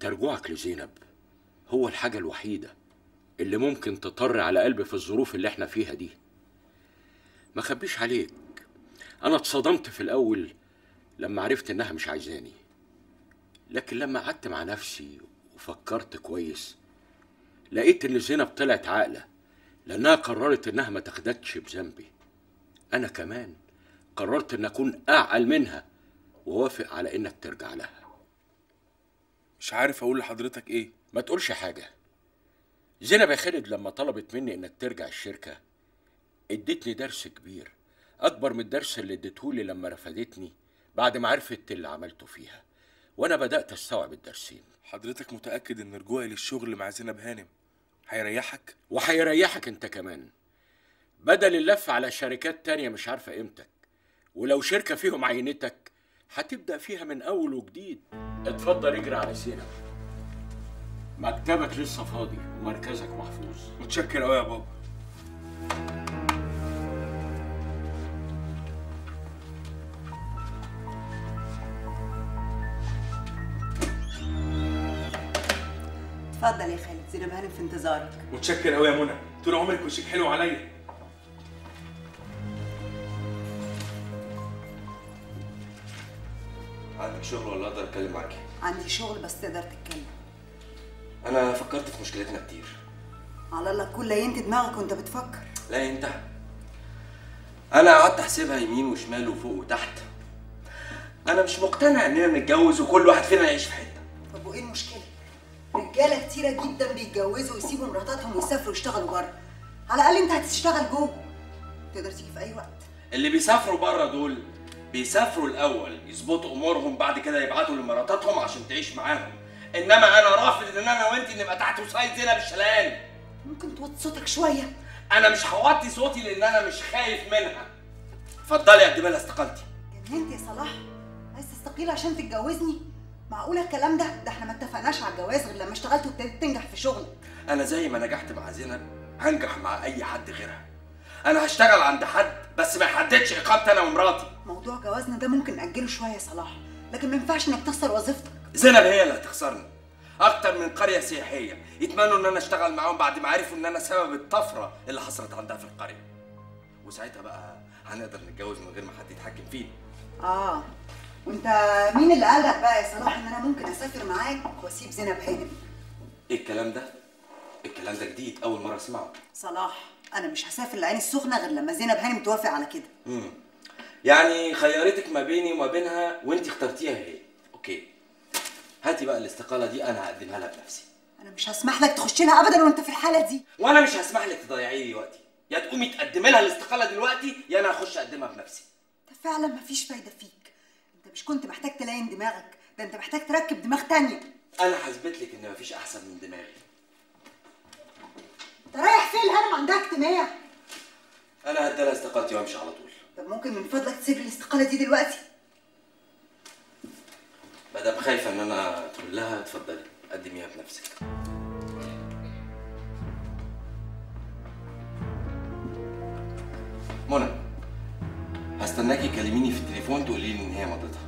انت رجوعك لزينب هو الحاجة الوحيدة اللي ممكن تطر على قلبي في الظروف اللي احنا فيها دي ما خبيش عليك انا اتصدمت في الاول لما عرفت انها مش عايزاني لكن لما قعدت مع نفسي وفكرت كويس لقيت ان زينب طلعت عاقله لانها قررت انها ما تاخدكش بذنبي انا كمان قررت ان اكون اعقل منها ووافق على انك ترجع لها مش عارف اقول لحضرتك ايه ما تقولش حاجه زينب يا خالد لما طلبت مني انك ترجع الشركه ادتني درس كبير اكبر من الدرس اللي اديتهولي لما رفضتني بعد ما عرفت اللي عملته فيها وانا بدات استوعب الدرسين حضرتك متاكد ان رجوعي للشغل مع زينب هانم هيريحك وهيريحك انت كمان بدل اللف على شركات تانية مش عارفة قيمتك ولو شركة فيهم عينتك هتبدأ فيها من أول وجديد اتفضل اجري على زينب مكتبك لسه فاضي ومركزك محفوظ متشكر قوي يا بابا اتفضل يا خالد زينب هانم في انتظارك متشكر قوي يا منى طول عمرك وشك حلو عليا عندك شغل ولا اقدر اتكلم معاكي عندي شغل بس تقدر تتكلم انا فكرت في مشكلتنا كتير على الله تكون لينت دماغك وانت بتفكر لا انت انا قعدت احسبها يمين وشمال وفوق وتحت انا مش مقتنع اننا نتجوز وكل واحد فينا يعيش في حته طب وايه المشكله رجاله كتيره جدا بيتجوزوا ويسيبوا مراتاتهم ويسافروا يشتغلوا بره على الاقل انت هتشتغل جوه تقدر تيجي في اي وقت اللي بيسافروا بره دول بيسافروا الاول يظبطوا امورهم بعد كده يبعتوا لمراتاتهم عشان تعيش معاهم انما انا رافض ان انا وانت نبقى تحت وصايه زينب الشلال ممكن توطي صوتك شويه انا مش هوطي صوتي لان انا مش خايف منها اتفضلي قدمي لها استقالتي جننت يا صلاح عايز تستقيل عشان تتجوزني معقوله الكلام ده ده احنا ما اتفقناش على الجواز غير لما اشتغلت وابتديت تنجح في شغلك انا زي ما نجحت مع زينب هنجح مع اي حد غيرها انا هشتغل عند حد بس ما يحددش اقامتي انا ومراتي موضوع جوازنا ده ممكن ناجله شويه يا صلاح لكن ما ينفعش انك تخسر وظيفتك زينب هي اللي هتخسرني اكتر من قريه سياحيه يتمنوا ان انا اشتغل معاهم بعد ما عرفوا ان انا سبب الطفره اللي حصلت عندها في القريه وساعتها بقى هنقدر نتجوز من غير ما حد يتحكم فينا اه وانت مين اللي قالك بقى يا صلاح ان انا ممكن اسافر معاك واسيب زينب هانم ايه الكلام ده الكلام ده جديد اول مره اسمعه صلاح انا مش هسافر العين السخنه غير لما زينب هانم توافق على كده امم يعني خيرتك ما بيني وما بينها وانت اخترتيها هي اوكي هاتي بقى الاستقاله دي انا هقدمها لها بنفسي انا مش هسمح لك تخش لها ابدا وانت في الحاله دي وانا مش هسمح لك تضيعي لي وقتي يا تقومي تقدمي لها الاستقاله دلوقتي يا انا هخش اقدمها بنفسي انت فعلا مفيش فايده فيك انت مش كنت محتاج تلاين دماغك ده انت محتاج تركب دماغ تانية انا هثبت لك ان مفيش احسن من دماغي انت رايح فين الهانم عندها اجتماع انا هدي لها استقالتي وامشي على طول طب ممكن من فضلك تسيب لي الاستقاله دي دلوقتي ما دام خايفه ان انا تقول لها اتفضلي قدميها بنفسك منى هستناكي تكلميني في التليفون تقولي لي ان هي مضتها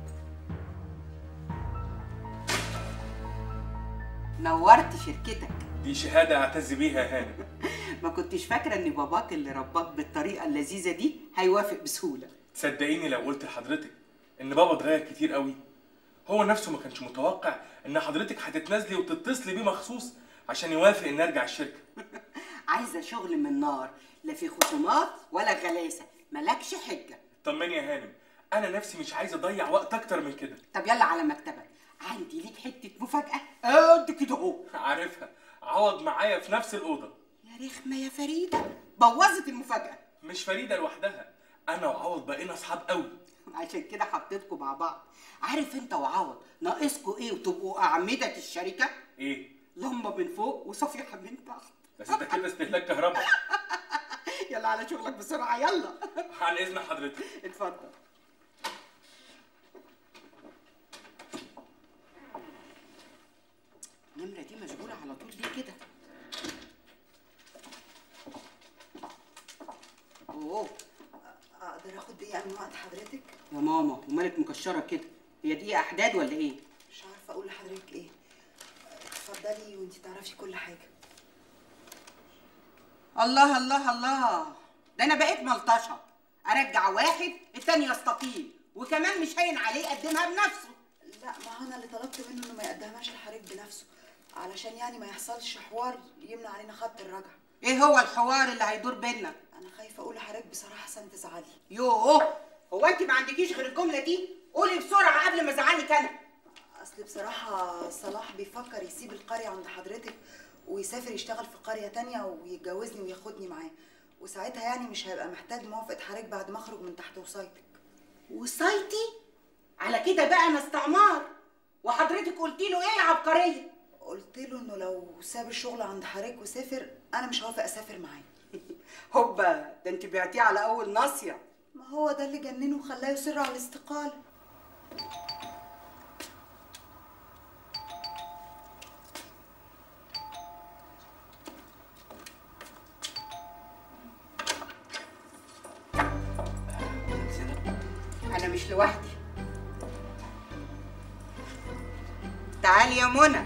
نورت شركتك دي شهاده اعتز بيها يا هانم ما كنتش فاكره ان باباك اللي رباك بالطريقه اللذيذه دي هيوافق بسهوله تصدقيني لو قلت لحضرتك ان بابا اتغير كتير قوي هو نفسه ما كانش متوقع ان حضرتك هتتنازلي وتتصلي بيه مخصوص عشان يوافق ان ارجع الشركه عايزه شغل من نار لا في خصومات ولا غلاسه مالكش حجه طمني يا هانم انا نفسي مش عايز اضيع وقت اكتر من كده طب يلا على مكتبك عندي ليك حته مفاجاه قد كده اهو عارفها عوض معايا في نفس الاوضه يا رخمه يا فريده بوظت المفاجاه مش فريده لوحدها انا وعوض بقينا اصحاب قوي عشان كده حطيتكم مع بعض عارف انت وعوض ناقصكوا ايه وتبقوا اعمده الشركه ايه لمبه من فوق وصفيحه من تحت بس ده كده استهلاك كهرباء يلا على شغلك بسرعه يلا عن اذن حضرتك اتفضل النمرة دي مشغولة على طول ليه كده؟ اوه اقدر اخد دقيقه من وقت حضرتك يا ماما ومالك مكشرة كده؟ هي دي احداد ولا ايه؟ مش عارفه اقول لحضرتك ايه اتفضلي وانت تعرفي كل حاجه الله الله الله ده انا بقيت ملطشه ارجع واحد التاني يستقيل وكمان مش هين عليه يقدمها بنفسه لا ما هو انا اللي طلبت منه انه ما يقدمهاش الحريق بنفسه علشان يعني ما يحصلش حوار يمنع علينا خط الرجعه ايه هو الحوار اللي هيدور بينا انا خايفه اقول لحضرتك بصراحه احسن تزعلي يوه هو انت ما عندكيش غير الجمله دي قولي بسرعه قبل ما ازعلك انا اصل بصراحه صلاح بيفكر يسيب القريه عند حضرتك ويسافر يشتغل في قريه تانية ويتجوزني وياخدني معاه وساعتها يعني مش هيبقى محتاج موافقه حضرتك بعد ما اخرج من تحت وصايتك وصايتي على كده بقى انا استعمار وحضرتك قلتي له ايه يا عبقريه قلت له انه لو ساب الشغل عند حضرتك وسافر انا مش هوافق اسافر معاه هوبا ده انت بعتيه على اول ناصيه ما هو ده اللي جننه وخلاه يصر على الاستقاله انا مش لوحدي تعالي يا منى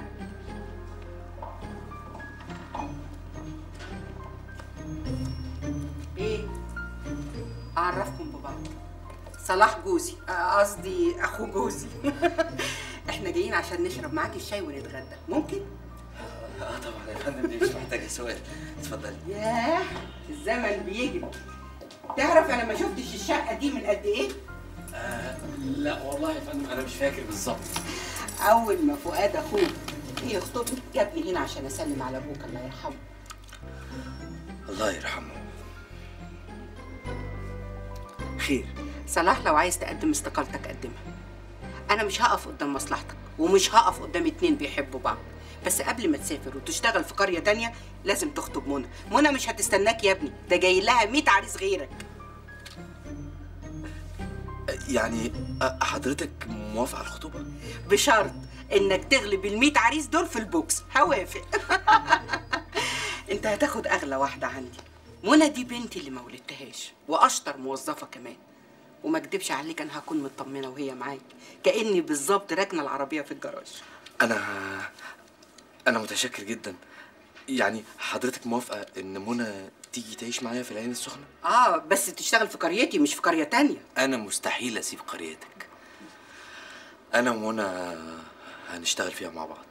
ايه اعرفكم ببعض صلاح جوزي آه، قصدي اخو جوزي احنا جايين عشان نشرب معاكي الشاي ونتغدى ممكن اه طبعا يا فندم دي مش محتاجه سؤال اتفضلي ياه الزمن بيجري تعرف انا ما شفتش الشقه دي من قد ايه لا والله يا فندم انا مش فاكر بالظبط اول ما فؤاد اخوك هي خطوبته جابني هنا عشان اسلم على ابوك الله يرحمه الله يرحمه خير صلاح لو عايز تقدم استقالتك قدمها انا مش هقف قدام مصلحتك ومش هقف قدام اتنين بيحبوا بعض بس قبل ما تسافر وتشتغل في قريه تانية لازم تخطب منى منى مش هتستناك يا ابني ده جاي لها 100 عريس غيرك يعني أ- حضرتك موافق على الخطوبه بشرط انك تغلب ال 100 عريس دول في البوكس هوافق انت هتاخد اغلى واحده عندي منى دي بنتي اللي ما ولدتهاش واشطر موظفه كمان وما اكدبش عليك انا هكون مطمنه وهي معاك كاني بالظبط راكنه العربيه في الجراج انا انا متشكر جدا يعني حضرتك موافقه ان منى تيجي تعيش معايا في العين السخنه اه بس تشتغل في قريتي مش في قريه تانية انا مستحيل اسيب قريتك انا ومنى هنشتغل فيها مع بعض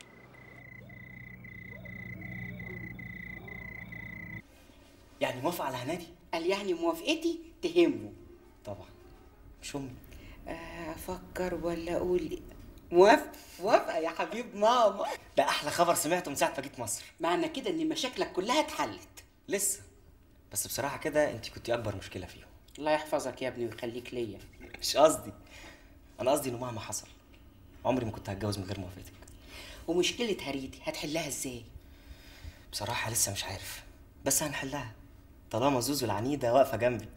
يعني موافق على هنادي قال يعني موافقتي تهمه طبعا مش امي آه، افكر ولا اقول موافق موافقه يا حبيب ماما ده احلى خبر سمعته من ساعه ما جيت مصر معنى كده ان مشاكلك كلها اتحلت لسه بس بصراحه كده انت كنتي اكبر مشكله فيهم الله يحفظك يا ابني ويخليك ليا مش قصدي انا قصدي انه مهما حصل عمري ما كنت هتجوز من غير موافقتك ومشكله هريدي هتحلها ازاي بصراحه لسه مش عارف بس هنحلها طالما زوزو العنيده واقفه جنبي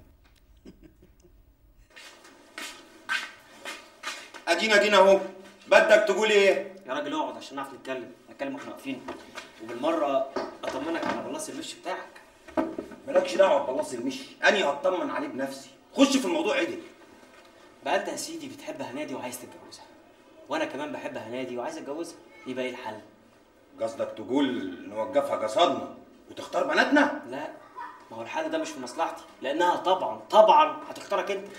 ادينا جينا اهو بدك تقول ايه يا راجل اقعد عشان نعرف نتكلم نتكلم واحنا واقفين وبالمره اطمنك على بلاص المش بتاعك مالكش دعوه ببلاص المشي اني هطمن عليه بنفسي خش في الموضوع عدل بقى انت يا سيدي بتحب هنادي وعايز تتجوزها وانا كمان بحب هنادي وعايز اتجوزها يبقى ايه الحل قصدك تقول نوقفها قصادنا وتختار بناتنا لا ما هو الحل ده مش في مصلحتي لانها طبعا طبعا هتختارك انت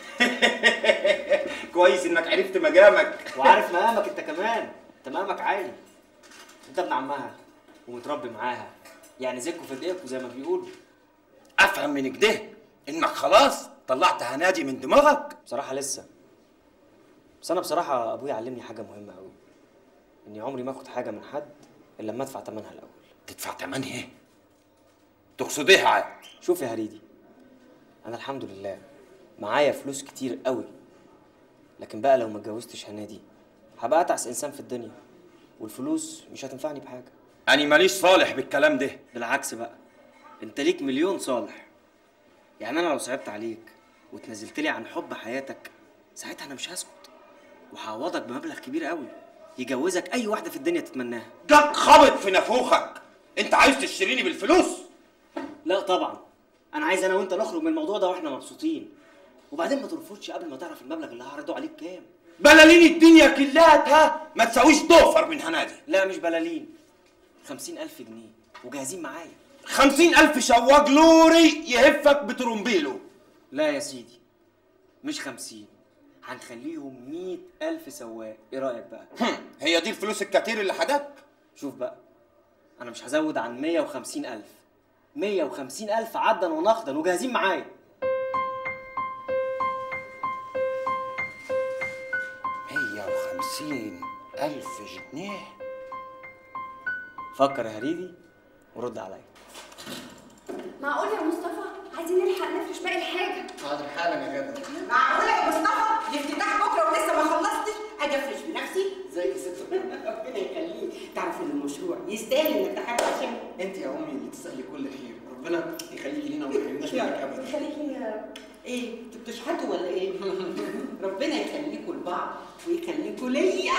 كويس انك عرفت مقامك وعارف مقامك انت كمان انت مقامك عالي انت ابن عمها ومتربي معاها يعني زكوا في ايديكوا زي ما بيقولوا افهم من كده انك خلاص طلعت هنادي من دماغك بصراحه لسه بس انا بصراحه ابويا علمني حاجه مهمه قوي اني عمري ما اخد حاجه من حد الا لما ادفع ثمنها الاول تدفع تمن ايه تقصد ايه عاد شوف يا هريدي انا الحمد لله معايا فلوس كتير قوي لكن بقى لو ما اتجوزتش هنادي هبقى اتعس انسان في الدنيا والفلوس مش هتنفعني بحاجه اني ماليش صالح بالكلام ده بالعكس بقى انت ليك مليون صالح يعني انا لو صعبت عليك وتنزلت لي عن حب حياتك ساعتها انا مش هسكت وهعوضك بمبلغ كبير قوي يجوزك اي واحده في الدنيا تتمناها جاك خبط في نافوخك انت عايز تشتريني بالفلوس لا طبعا انا عايز انا وانت نخرج من الموضوع ده واحنا مبسوطين وبعدين ما ترفضش قبل ما تعرف المبلغ اللي هعرضه عليك كام بلالين الدنيا كلها ما تساويش ضوفر من هنادي لا مش بلالين خمسين ألف جنيه وجاهزين معايا خمسين ألف شواج لوري يهفك بترومبيلو لا يا سيدي مش خمسين هنخليهم مية ألف سواق ايه رأيك بقى هم، هي دي الفلوس الكتير اللي حدك شوف بقى انا مش هزود عن مية وخمسين ألف مية وخمسين ألف عدا ونقدا وجاهزين معايا مية وخمسين ألف جنيه فكر يا هريدي ورد عليا معقول يا مصطفى عايزين نلحق نفرش باقي الحاجه حاضر حالا يا جدع معقولة يا مصطفى الافتتاح بكرة ولسه ما خلصتش اجي افرش بنفسي ازيك يا ست ربنا يخليك تعرف ان المشروع يستاهل انك تحب عشان انت يا امي اللي تستاهلي كل خير ربنا يخليكي لينا وما يحرمناش منك ابدا يخليكي ايه انتوا بتشحتوا ولا ايه؟ ربنا يخليكوا لبعض ويخليكوا ليا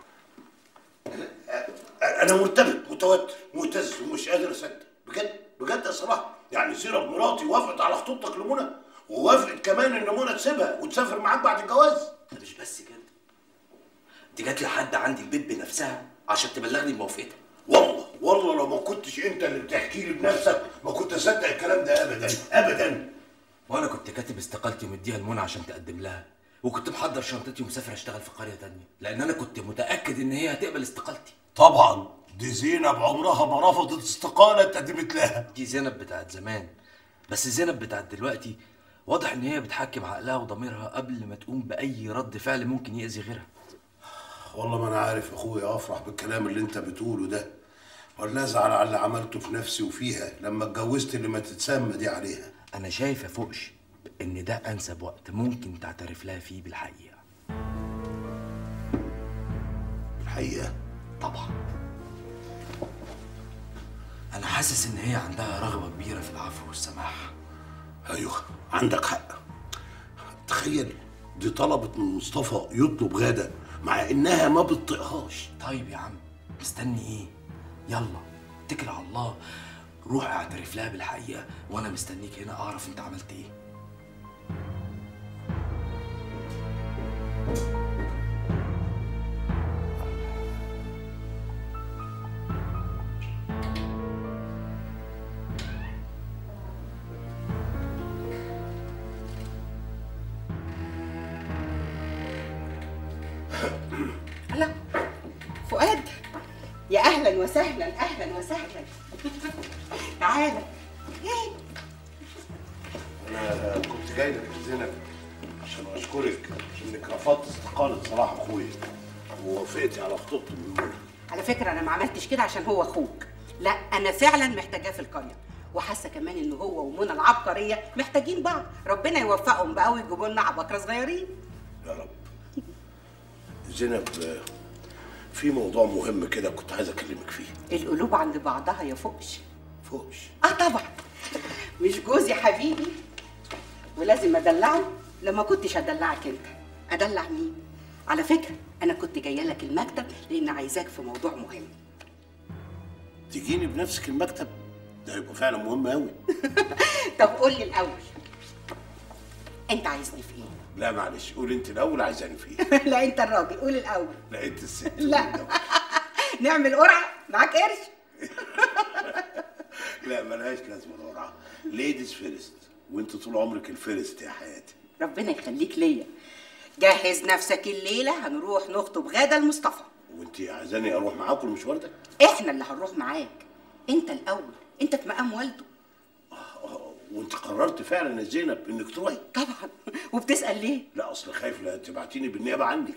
انا مرتبك متوتر مهتز ومش قادر اصدق بجد بجد يا صلاح يعني زينب مراتي وافقت على خطوبتك لمنى ووافقت كمان ان منى تسيبها وتسافر معاك بعد الجواز ده مش بس كده دي جت لحد عندي البيت بنفسها عشان تبلغني بموافقتها والله والله لو ما كنتش انت اللي بتحكي لي بنفسك ما كنت اصدق الكلام ده ابدا ابدا وانا كنت كاتب استقالتي ومديها لمنى عشان تقدم لها وكنت محضر شنطتي ومسافر اشتغل في قريه تانية لان انا كنت متاكد ان هي هتقبل استقالتي طبعا دي زينب عمرها ما رفضت استقاله اتقدمت لها دي زينب بتاعت زمان بس زينب بتاعت دلوقتي واضح ان هي بتحكم عقلها وضميرها قبل ما تقوم باي رد فعل ممكن يأذي غيرها والله ما انا عارف يا اخويا افرح بالكلام اللي انت بتقوله ده ولا ازعل على اللي عملته في نفسي وفيها لما اتجوزت اللي ما تتسمى دي عليها انا شايف يا فوقش ان ده انسب وقت ممكن تعترف لها فيه بالحقيقه الحقيقه طبعا انا حاسس ان هي عندها رغبه كبيره في العفو والسماح ايوه عندك حق تخيل دي طلبت من مصطفى يطلب غاده مع انها ما بتطيقهاش طيب يا عم مستني ايه يلا اتكل على الله روح اعترف لها بالحقيقه وانا مستنيك هنا اعرف انت عملت ايه الله فؤاد يا اهلا وسهلا اهلا وسهلا تعالى ايه انا كنت جاي لك يا زينب عشان اشكرك انك رفضت استقاله صلاح اخويا ووافقتي على خطوبته من منى على فكره انا ما عملتش كده عشان هو اخوك لا انا فعلا محتاجاه في القريه وحاسه كمان ان هو ومنى العبقريه محتاجين بعض ربنا يوفقهم بقى ويجيبوا لنا عباقره صغيرين يا رب زينب آه، في موضوع مهم كده كنت عايز اكلمك فيه القلوب عند بعضها يا فوقش فوقش اه طبعا مش جوزي حبيبي ولازم ادلعه لما كنتش ادلعك انت ادلع مين على فكره انا كنت جايه لك المكتب لان عايزاك في موضوع مهم تجيني بنفسك المكتب ده هيبقى فعلا مهم قوي طب قول لي الاول انت عايزني في ايه لا معلش قول انت الاول عايزاني في ايه لا انت الراجل قول الاول لا انت الست لا نعمل قرعه معاك قرش لا ملهاش لازمه القرعه ليديز فيرست وانت طول عمرك الفيرست يا حياتي ربنا يخليك ليا جهز نفسك الليله هنروح نخطب غاده لمصطفى وانت عايزاني اروح معاكم المشوار ده احنا اللي هنروح معاك انت الاول انت في مقام والده آه، وانت قررت فعلا يا زينب انك تروحي طبعا وبتسال ليه لا اصل خايف لا تبعتيني بالنيابه عني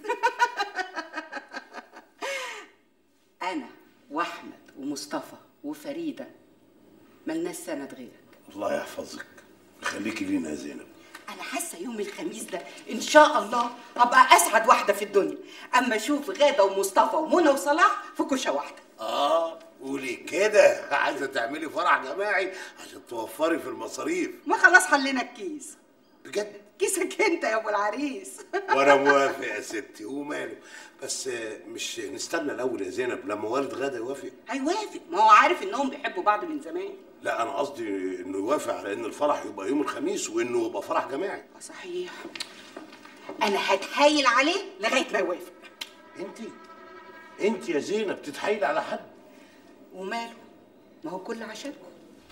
انا واحمد ومصطفى وفريده ملناش سند غيرك الله يحفظك خليكي لينا يا زينب انا حاسه يوم الخميس ده ان شاء الله هبقى اسعد واحده في الدنيا اما اشوف غاده ومصطفى ومنى وصلاح في كوشه واحده اه قولي كده عايزه تعملي فرح جماعي عشان توفري في المصاريف ما خلاص حلينا الكيس بجد كيسك انت يا ابو العريس وانا موافق يا ستي وماله بس آه، مش نستنى الاول يا زينب لما والد غدا يوافق هيوافق ما هو عارف انهم بيحبوا بعض من زمان لا انا قصدي انه يوافق على ان الفرح يبقى يوم الخميس وانه يبقى فرح جماعي آه صحيح انا هتحايل عليه لغايه ما يوافق انت انت يا زينب تتحايل على حد وماله ما هو كل عشانكم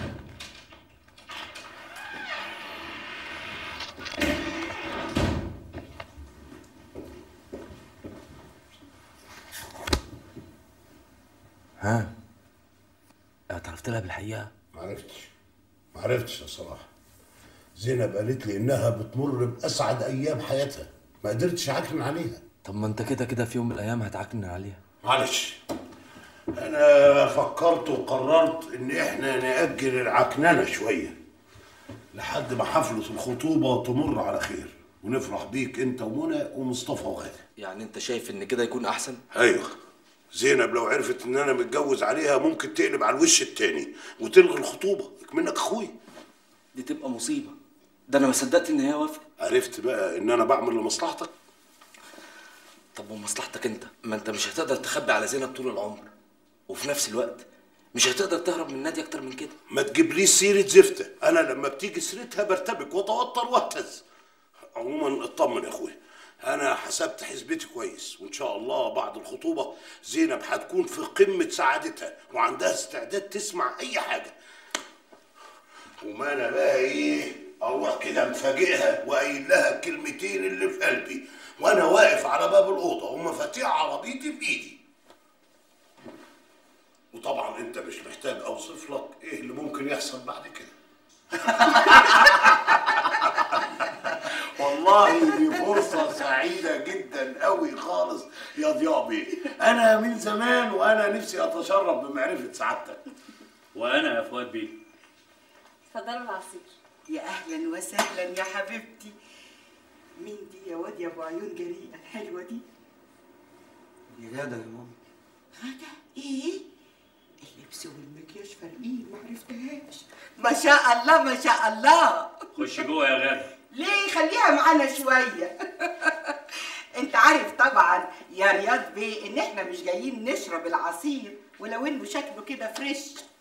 ها اعترفت لها بالحقيقه ما عرفتش ما عرفتش يا صلاح زينب قالت لي انها بتمر باسعد ايام حياتها ما قدرتش اعكن عليها طب ما انت كده كده في يوم من الايام هتعكنن عليها معلش انا فكرت وقررت ان احنا ناجل العكننه شويه لحد ما حفله الخطوبه تمر على خير ونفرح بيك انت ومنى ومصطفى وغاده يعني انت شايف ان كده يكون احسن ايوه زينب لو عرفت ان انا متجوز عليها ممكن تقلب على الوش التاني وتلغي الخطوبه منك اخويا دي تبقى مصيبه ده انا ما صدقت ان هي وافقت عرفت بقى ان انا بعمل لمصلحتك طب ومصلحتك انت ما انت مش هتقدر تخبي على زينب طول العمر وفي نفس الوقت مش هتقدر تهرب من النادي اكتر من كده ما تجيبليش سيره زفته انا لما بتيجي سيرتها برتبك واتوتر واهتز عموما اطمن يا اخويا انا حسبت حسبتي كويس وان شاء الله بعد الخطوبه زينب هتكون في قمه سعادتها وعندها استعداد تسمع اي حاجه وما انا بقى ايه اروح كده مفاجئها وقايل لها الكلمتين اللي في قلبي وانا واقف على باب الاوضه ومفاتيح عربيتي بايدي وطبعا انت مش محتاج اوصف لك ايه اللي ممكن يحصل بعد كده والله دي فرصة سعيدة جدا قوي خالص يا ضياء بيه أنا من زمان وأنا نفسي أتشرف بمعرفة سعادتك وانا يا فؤاد بيه اتفضلوا العصير يا اهلا وسهلا يا حبيبتي مين دي يا واد يا ابو عيون جريئه الحلوه دي دي غاده يا ماما غدا ايه اللبس والمكياج فارقين ما عرفتهاش ما شاء الله ما شاء الله خش جوه يا غاده ليه خليها معانا شويه انت عارف طبعا يا رياض بيه ان احنا مش جايين نشرب العصير ولو انه شكله كده فريش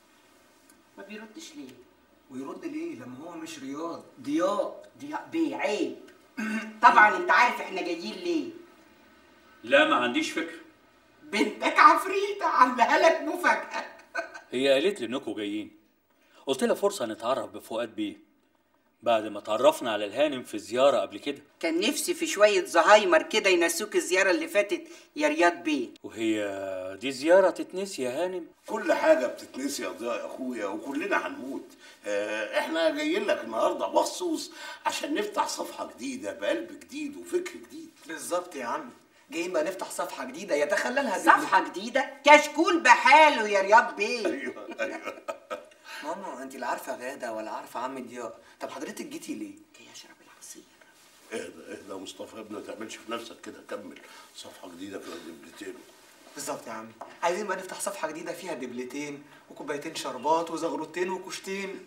ما بيردش ليه ويرد ليه لما هو مش رياض ضياء ضياء بيه عيب طبعا انت عارف احنا جايين ليه لا ما عنديش فكره بنتك عفريتة عاملاها لك مفاجأة هي قالت لي انكم جايين قلت لها فرصه نتعرف بفؤاد بيه بعد ما تعرفنا على الهانم في زياره قبل كده كان نفسي في شوية زهايمر كده ينسوك الزيارة اللي فاتت يا رياض بيه وهي دي زياره تتنسي يا هانم كل حاجة بتتنسي يا ضياء يا أخويا وكلنا هنموت آه، إحنا جايين لك النهاردة مخصوص عشان نفتح صفحة جديدة بقلب جديد وفكر جديد بالظبط يا عم جايين بقى نفتح صفحه جديده يتخللها صفحة جديدة كشكول بحاله يا رياض بيه أيوه أيوه ماما انت لا عارفه غاده ولا عارفه عم ضياء طب حضرتك جيتي ليه جاي اشرب العصير اهدى اهدى يا مصطفى يا ابني ما تعملش في نفسك كده كمل صفحة جديدة في الدبلتين بالظبط يا عمي عايزين بقى نفتح صفحه جديده فيها دبلتين وكوبايتين شربات وزغروتين وكشتين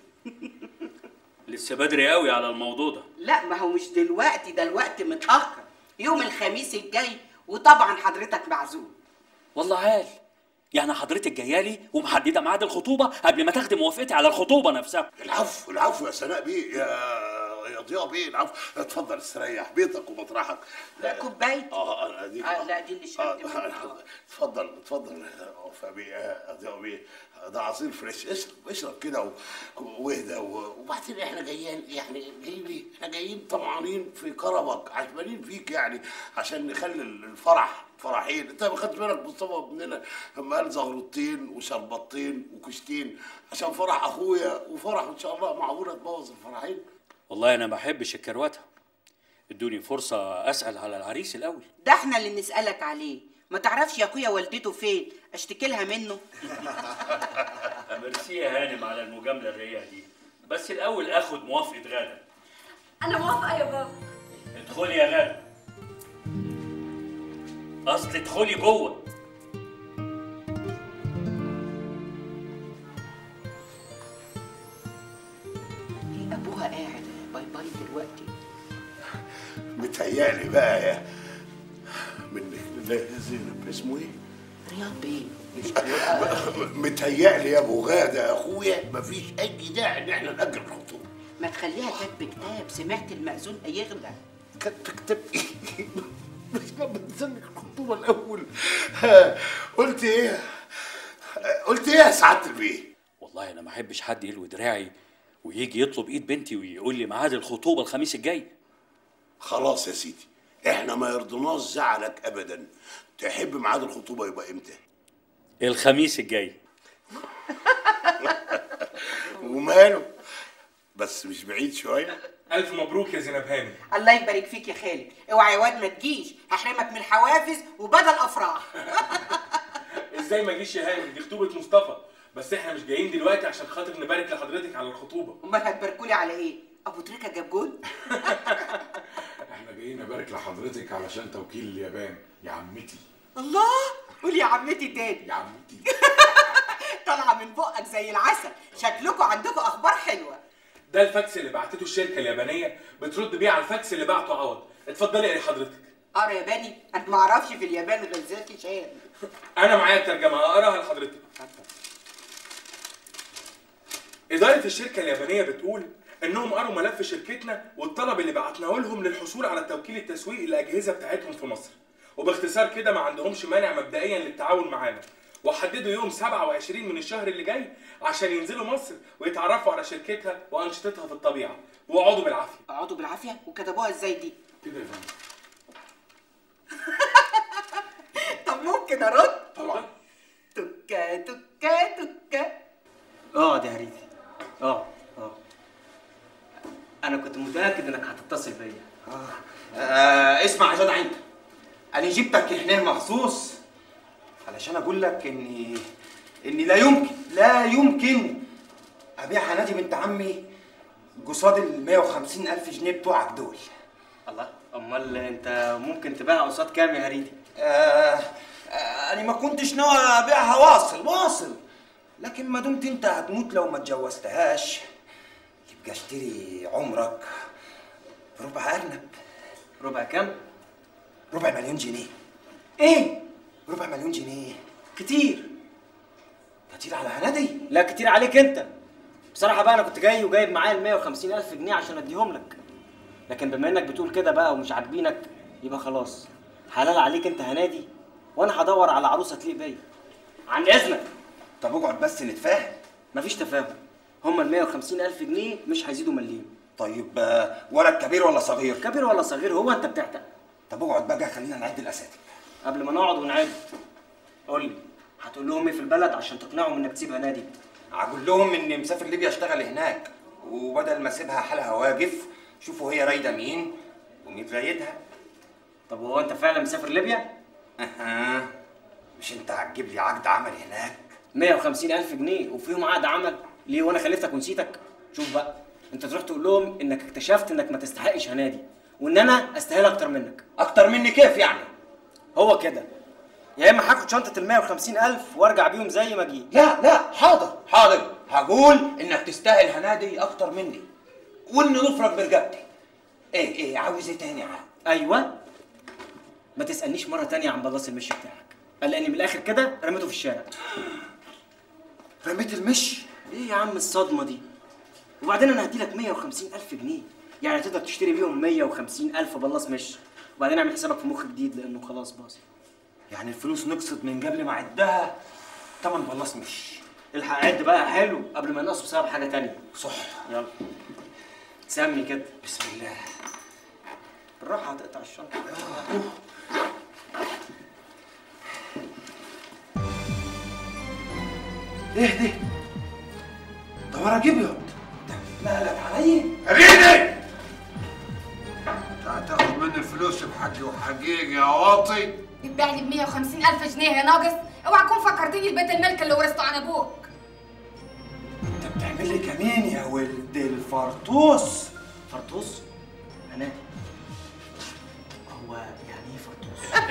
لسه بدري قوي على الموضوع ده لا ما هو مش دلوقتي ده الوقت متأخر يوم الخميس الجاي وطبعا حضرتك معزوم والله عال يعني حضرتك جايه لي ومحدده ميعاد الخطوبه قبل ما تاخدي موافقتي على الخطوبه نفسها العفو العفو يا سناء بيه يا يا ضياء بيه العفو اتفضل استريح بيتك ومطرحك لا كوبايتي اه انا دي آه لا دي اللي شربت آه، منها اتفضل اتفضل يا وفاء بيه يا ضياء بيه ده عصير فريش اشرب اشرب كده و- واهدى و- وبعدين احنا جايين يعني جايين ليه؟ احنا جايين طمعانين في كرمك عجبانين فيك يعني عشان نخلي الفرح فرحين انت ما خدتش بالك مصطفى ابننا لما قال زغروتين وشربطين وكشتين عشان فرح اخويا وفرح ان شاء الله معقوله تبوظ الفرحين والله انا ما بحبش الكروته ادوني فرصه اسال على العريس الاول ده احنا اللي نسألك عليه ما تعرفش يا اخويا والدته فين اشتكي لها منه ميرسي يا هانم على المجامله الرقيقه دي بس الاول اخد موافقه غاده انا موافقه يا بابا ادخلي يا غاده اصل ادخلي جوه ليه ابوها قاعد باي باي دلوقتي متهيألي بقى يا منك لله يا زينب اسمه ايه؟ رياض بيه مش متهيألي يا ابو غاده يا اخويا مفيش اي داعي ان احنا ناجل الخطوبه ما تخليها كاتب كتاب سمعت المأذون هيغلى كتب كتاب ايه؟ مش لما نسلك الخطوبه الاول ها، قلت ايه؟ قلت ايه يا سعاده البيه والله انا ما احبش حد يلوي دراعي ويجي يطلب ايد بنتي ويقول لي ميعاد الخطوبه الخميس الجاي خلاص يا سيدي احنا ما يرضناش زعلك ابدا تحب ميعاد الخطوبه يبقى امتى الخميس الجاي وماله بس مش بعيد شويه الف مبروك يا زينب هاني الله يبارك فيك يا خالد اوعى يا واد ما تجيش هحرمك من الحوافز وبدل افراح ازاي ما جيش يا هاني دي خطوبه مصطفى بس احنا مش جايين دلوقتي عشان خاطر نبارك لحضرتك على الخطوبه امال هتباركولي على ايه ابو تريكه جاب جول احنا جايين نبارك لحضرتك علشان توكيل اليابان يا عمتي الله قول يا عمتي تاني يا عمتي طالعه من بقك زي العسل شكلكم عندكم اخبار حلوه ده الفاكس اللي بعتته الشركه اليابانيه بترد بيه على الفاكس اللي بعته عوض اتفضلي اقري حضرتك اه ياباني انا ما اعرفش في اليابان غير زكي شان انا معايا الترجمه هقراها لحضرتك إدارة الشركة اليابانية بتقول إنهم قروا ملف شركتنا والطلب اللي بعتناه لهم للحصول على التوكيل التسويقي للأجهزة بتاعتهم في مصر وباختصار كده ما عندهمش مانع مبدئيا للتعاون معانا وحددوا يوم 27 من الشهر اللي جاي عشان ينزلوا مصر ويتعرفوا على شركتها وأنشطتها في الطبيعة وقعدوا بالعافية اقعدوا بالعافيه وكتبوها ازاي دي كده يا فندم طب ممكن ارد طبعا تكا تكا تكا اقعد يا هريدي اقعد اقعد انا كنت متاكد انك هتتصل بيا آه اسمع يا جدع انت انا جبتك هنا مخصوص علشان اقول لك اني اني لا يمكن لا يمكن ابيع حنادي بنت عمي قصاد ال 150 الف جنيه بتوعك دول الله امال انت ممكن تبيعها قصاد كام يا هريدي آه آه انا ما كنتش ناوي ابيعها واصل واصل لكن ما دمت انت هتموت لو ما اتجوزتهاش يبقى اشتري عمرك بربع ارنب ربع كام ربع مليون جنيه ايه ربع مليون جنيه كتير كتير على هنادي لا كتير عليك انت بصراحه بقى انا كنت جاي وجايب معايا ال 150 الف جنيه عشان اديهم لك لكن بما انك بتقول كده بقى ومش عاجبينك يبقى خلاص حلال عليك انت هنادي وانا هدور على عروسه تليق بيا عن اذنك طب اقعد بس نتفاهم مفيش تفاهم هما ال 150 الف جنيه مش هيزيدوا مليم طيب آه، ولد كبير ولا صغير كبير ولا صغير هو انت بتعتق طب اقعد بقى خلينا نعد الاساتذه قبل ما نقعد ونعد قول لي هتقول لهم ايه في البلد عشان تقنعهم انك تسيب هنادي هقول لهم اني مسافر ليبيا اشتغل هناك وبدل ما اسيبها حالها واقف شوفوا هي رايده مين ومين رايدها طب هو انت فعلا مسافر ليبيا اها مش انت هتجيب لي عقد عمل هناك 150 الف جنيه وفيهم عقد عمل ليه وانا خلفتك ونسيتك شوف بقى انت تروح تقول لهم انك اكتشفت انك ما تستحقش هنادي وان انا استاهل اكتر منك اكتر مني كيف يعني هو كده يا اما هاخد شنطه ال 150 الف وارجع بيهم زي ما جيت لا لا حاضر حاضر هقول انك تستاهل هنادي اكتر مني وان نفرك برقبتي ايه ايه عاوز ايه تاني عاد ايوه ما تسالنيش مره تانية عن بلاص المشي بتاعك قال لاني من الاخر كده رميته في الشارع رميت المشي ايه يا عم الصدمه دي وبعدين انا هديلك 150 الف جنيه يعني تقدر تشتري بيهم 150 الف بلاص مشي وبعدين اعمل حسابك في مخ جديد لانه خلاص باظ يعني الفلوس نقصت من قبل ما اعدها تمن بلاص مش الحق عد بقى حلو قبل ما ينقصوا بسبب حاجه تانية صح يلا سمي كده بسم الله بالراحه هتقطع الشنطه ايه ده ده ورق ابيض مالك علي هريدي هتاخد مني الفلوس بحقي وحقيقي يا واطي بتبيع لي ب 150 ألف جنيه يا ناقص اوعى تكون فكرتني ببيت الملك اللي ورثته عن ابوك انت بتعمل لي كمين يا ولد الفرطوس فرطوس هنادي هو يعني ايه فرطوس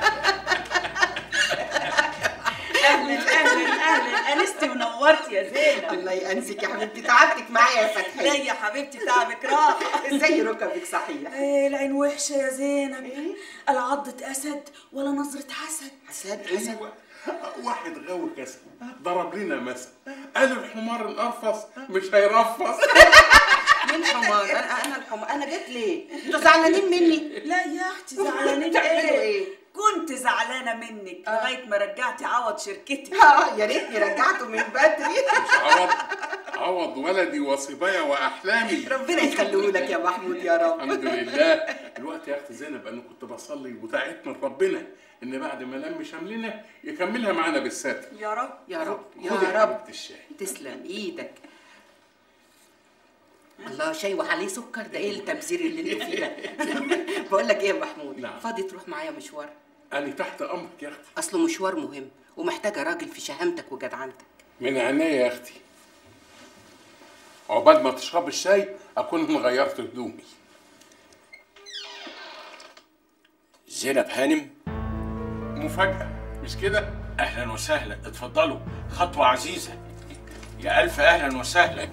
اهلا اهلا اهلا انستي ونورتي يا زينب الله يأنسك يا حبيبتي تعبتك معايا يا فتحي لا يا حبيبتي تعبك راحة ازاي ركبك صحيح ايه العين وحشة يا زينب لا عضة أسد ولا نظرة حسد حسد حسد واحد غاوي كسل ضرب لنا مثل قال الحمار الارفص مش هيرفص مين حمار انا انا الحمار انا جيت ليه انتوا زعلانين مني لا يا اختي زعلانين زعلانين بتعملوا ايه ايه كنت زعلانه منك لغايه ما رجعتي عوض شركتك اه يا ريتني رجعته من بدري عوض عوض ولدي وصبايا واحلامي ربنا يخليه لك يا محمود يا رب الحمد لله الوقت يا اختي زينب انا كنت بصلي ودعيت من ربنا ان بعد ما لم شملنا يكملها معانا بالستر يا رب يا رب يا خدي رب حبيبة الشاي تسلم ايدك الله شاي وعليه سكر ده ايه التبذير اللي انت فيه ده بقول لك ايه يا محمود نعم. فاضي تروح معايا مشوار انا تحت امرك يا اختي اصله مشوار مهم ومحتاجه راجل في شهامتك وجدعنتك من عينيا يا اختي عقبال ما تشرب الشاي اكون غيرت هدومي زينب هانم مفاجأة مش كده؟ اهلا وسهلا اتفضلوا خطوة عزيزة يا ألف أهلا وسهلا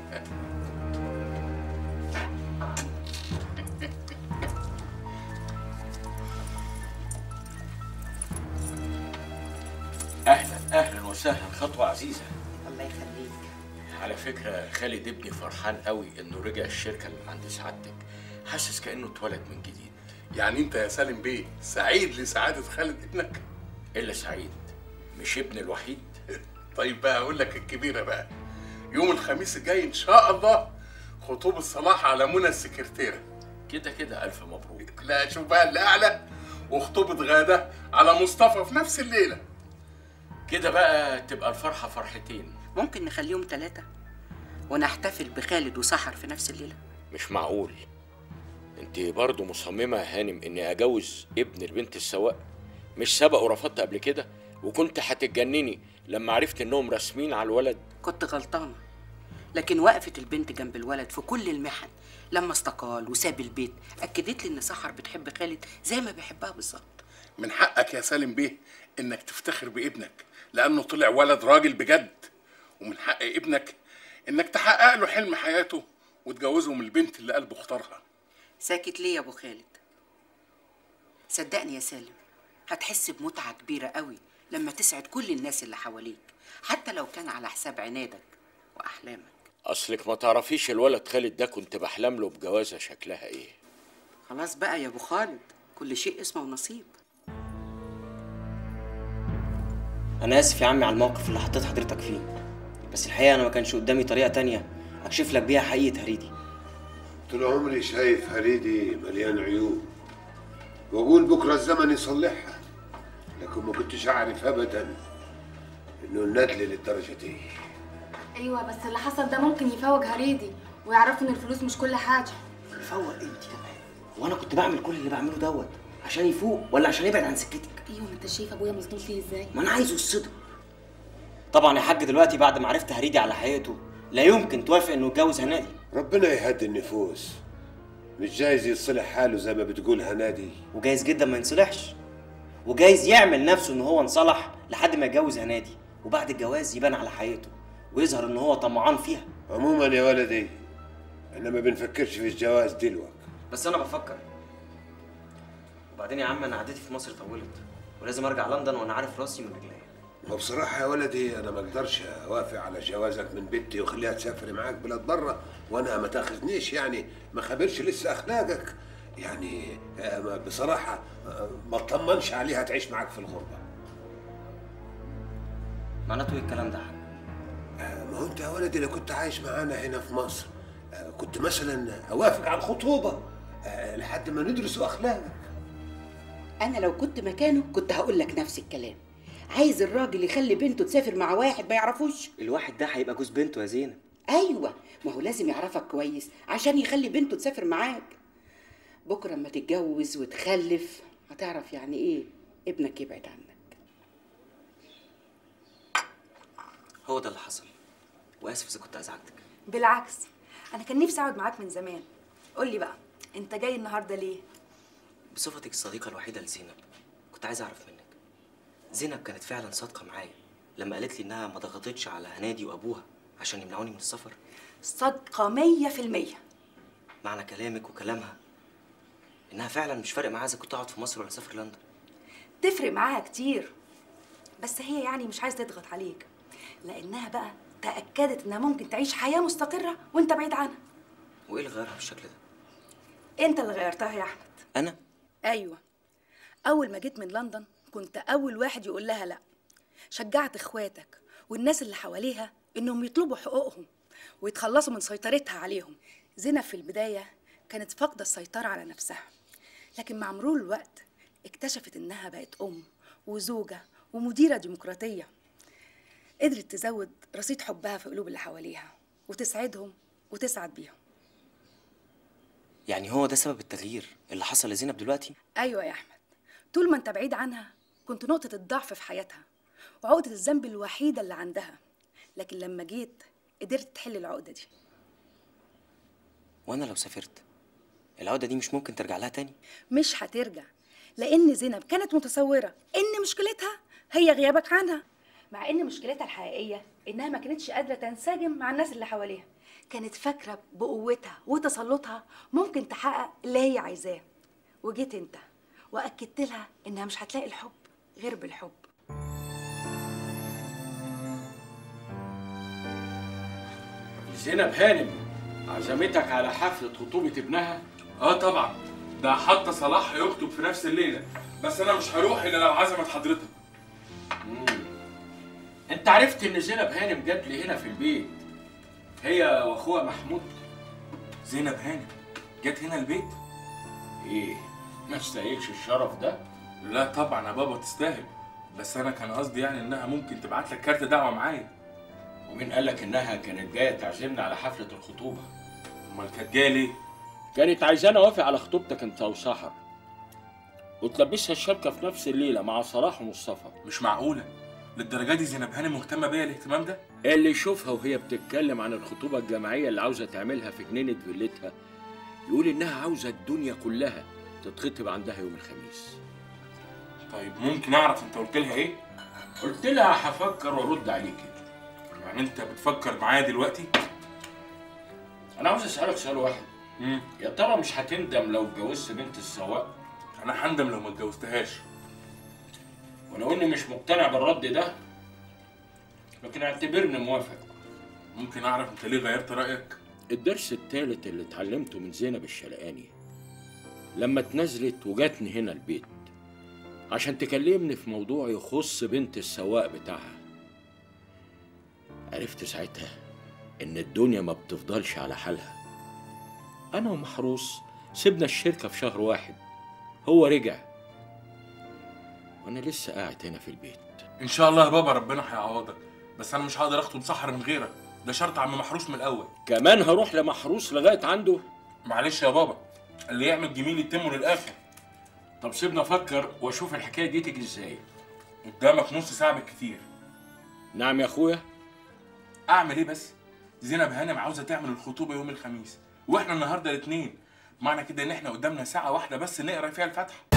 أهلا أهلا وسهلا خطوة عزيزة الله يخليك على فكرة خالد ابني فرحان قوي إنه رجع الشركة اللي عند سعادتك حاسس كأنه اتولد من جديد يعني انت يا سالم بيه سعيد لسعادة خالد ابنك؟ إلا سعيد مش ابني الوحيد طيب بقى اقول لك الكبيرة بقى يوم الخميس الجاي ان شاء الله خطوبة صلاح على منى السكرتيرة كده كده ألف مبروك لا شوف بقى اللي اعلى وخطوبة غادة على مصطفى في نفس الليلة كده بقى تبقى الفرحة فرحتين ممكن نخليهم ثلاثة ونحتفل بخالد وسحر في نفس الليلة مش معقول انت برضه مصممة يا هانم اني اجوز ابن البنت السواق مش سبق ورفضت قبل كده وكنت هتتجنني لما عرفت انهم راسمين على الولد كنت غلطانة لكن وقفة البنت جنب الولد في كل المحن لما استقال وساب البيت أكدت لي إن سحر بتحب خالد زي ما بيحبها بالظبط من حقك يا سالم بيه انك تفتخر بابنك لانه طلع ولد راجل بجد ومن حق ابنك انك تحقق له حلم حياته وتجوزه من البنت اللي قلبه اختارها ساكت ليه يا أبو خالد صدقني يا سالم هتحس بمتعة كبيرة قوي لما تسعد كل الناس اللي حواليك حتى لو كان على حساب عنادك وأحلامك اصلك ما تعرفيش الولد خالد ده كنت بحلم له بجوازة شكلها ايه خلاص بقى يا أبو خالد كل شيء اسمه ونصيب انا اسف يا عمي على الموقف اللي حطيت حضرتك فيه بس الحقيقه انا ما كانش قدامي طريقه تانية اكشف لك بيها حقيقه هريدي طول عمري شايف هريدي مليان عيوب واقول بكره الزمن يصلحها لكن ما كنتش اعرف ابدا انه الندل للدرجه دي ايوه بس اللي حصل ده ممكن يفوج هريدي ويعرفوا ان الفلوس مش كل حاجه فوق انت كمان وانا كنت بعمل كل اللي بعمله دوت عشان يفوق ولا عشان يبعد عن سكتك ايوه ما انت شايف ابويا مصدوم فيه ازاي ما انا عايزه الصدق طبعا يا حاج دلوقتي بعد ما عرفت هريدي على حقيقته لا يمكن توافق انه يتجوز هنادي ربنا يهدي النفوس مش جايز يصلح حاله زي ما بتقول هنادي وجايز جدا ما ينصلحش وجايز يعمل نفسه ان هو انصلح لحد ما يتجوز هنادي وبعد الجواز يبان على حقيقته ويظهر ان هو طمعان فيها عموما يا ولدي احنا ما بنفكرش في الجواز دلوقتي بس انا بفكر وبعدين يا عم انا قعدتي في مصر طولت ولازم ارجع لندن وانا عارف راسي من رجليا وبصراحة يا ولدي أنا ما أقدرش أوافق على جوازك من بنتي وأخليها تسافر معاك بلاد برا وأنا ما تاخذنيش يعني ما خبرش لسه أخلاقك يعني آه، ما- بصراحة آه، ما اطمنش عليها تعيش معاك في الغربة معناته ايه الكلام ده يا حاج آه، ما هو أنت يا ولدي لو كنت عايش معانا هنا في مصر آه، كنت مثلا أوافق على الخطوبة آه، لحد ما ندرسوا أخلاقك أنا لو كنت مكانه كنت هقول لك نفس الكلام عايز الراجل يخلي بنته تسافر مع واحد ما يعرفوش الواحد ده هيبقى جوز بنته يا زينب ايوه ما هو لازم يعرفك كويس عشان يخلي بنته تسافر معاك بكره اما تتجوز وتخلف هتعرف يعني ايه ابنك يبعد عنك هو ده اللي حصل واسف اذا كنت ازعجتك بالعكس انا كان نفسي اقعد معاك من زمان قول لي بقى انت جاي النهارده ليه بصفتك الصديقه الوحيده لزينب كنت عايز اعرف منك زينب كانت فعلا صادقه معايا لما قالت لي انها ما ضغطتش على هنادي وابوها عشان يمنعوني من السفر صادقه مية في المية معنى كلامك وكلامها انها فعلا مش فارق معاها اذا كنت اقعد في مصر ولا اسافر لندن تفرق معاها كتير بس هي يعني مش عايزه تضغط عليك لانها بقى تاكدت انها ممكن تعيش حياه مستقره وانت بعيد عنها وايه اللي غيرها بالشكل ده انت اللي غيرتها يا احمد انا ايوه اول ما جيت من لندن كنت اول واحد يقول لها لا شجعت اخواتك والناس اللي حواليها انهم يطلبوا حقوقهم ويتخلصوا من سيطرتها عليهم زينب في البدايه كانت فاقده السيطره على نفسها لكن مع مرور الوقت اكتشفت انها بقت ام وزوجه ومديره ديمقراطيه قدرت تزود رصيد حبها في قلوب اللي حواليها وتسعدهم وتسعد بيهم يعني هو ده سبب التغيير اللي حصل لزينب دلوقتي ايوه يا احمد طول ما انت بعيد عنها كنت نقطه الضعف في حياتها وعقده الذنب الوحيده اللي عندها لكن لما جيت قدرت تحل العقده دي وانا لو سافرت العقده دي مش ممكن ترجع لها تاني مش هترجع لان زينب كانت متصوره ان مشكلتها هي غيابك عنها مع ان مشكلتها الحقيقيه انها ما كانتش قادره تنسجم مع الناس اللي حواليها كانت فاكره بقوتها وتسلطها ممكن تحقق اللي هي عايزاه وجيت انت واكدت لها انها مش هتلاقي الحب غير بالحب زينب هانم عزمتك على حفلة خطوبة ابنها اه طبعا ده حتى صلاح هيخطب في نفس الليله بس انا مش هروح الا لو عزمت حضرتك انت عرفت ان زينب هانم جت لي هنا في البيت هي واخوها محمود زينب هانم جت هنا البيت ايه ما استاهلش الشرف ده لا طبعا يا بابا تستاهل بس انا كان قصدي يعني انها ممكن تبعت لك كارت دعوه معايا ومين قال لك انها كانت جايه تعزمنا على حفله الخطوبه امال كانت جايه ليه كانت عايزاني اوافق على خطوبتك انت وسحر وتلبسها الشبكه في نفس الليله مع صلاح ومصطفى مش معقوله للدرجه دي زينب هانم مهتمه بيا الاهتمام ده اللي يشوفها وهي بتتكلم عن الخطوبه الجماعيه اللي عاوزه تعملها في جنينه فيلتها يقول انها عاوزه الدنيا كلها تتخطب عندها يوم الخميس طيب ممكن اعرف انت قلت لها ايه قلت لها هفكر وارد عليكي يعني انت بتفكر معايا دلوقتي انا عاوز اسالك سؤال واحد امم يا ترى مش هتندم لو اتجوزت بنت السواق انا هندم لو ما اتجوزتهاش ولو اني مش مقتنع بالرد ده لكن اعتبرني موافق ممكن اعرف انت ليه غيرت رايك الدرس الثالث اللي اتعلمته من زينب الشلقاني لما اتنزلت وجاتني هنا البيت عشان تكلمني في موضوع يخص بنت السواق بتاعها عرفت ساعتها ان الدنيا ما بتفضلش على حالها انا ومحروس سيبنا الشركة في شهر واحد هو رجع وانا لسه قاعد هنا في البيت ان شاء الله يا بابا ربنا هيعوضك بس انا مش هقدر اخطب سحر من غيرك ده شرط عم محروس من الاول كمان هروح لمحروس لغاية عنده معلش يا بابا اللي يعمل جميل يتمه للاخر طب سيبنا افكر واشوف الحكاية دي تيجي ازاي قدامك نص ساعه بالكتير نعم يا اخويا اعمل ايه بس زينب هانم عاوزه تعمل الخطوبه يوم الخميس واحنا النهارده الاثنين معنى كده ان احنا قدامنا ساعه واحده بس نقرا فيها الفاتحه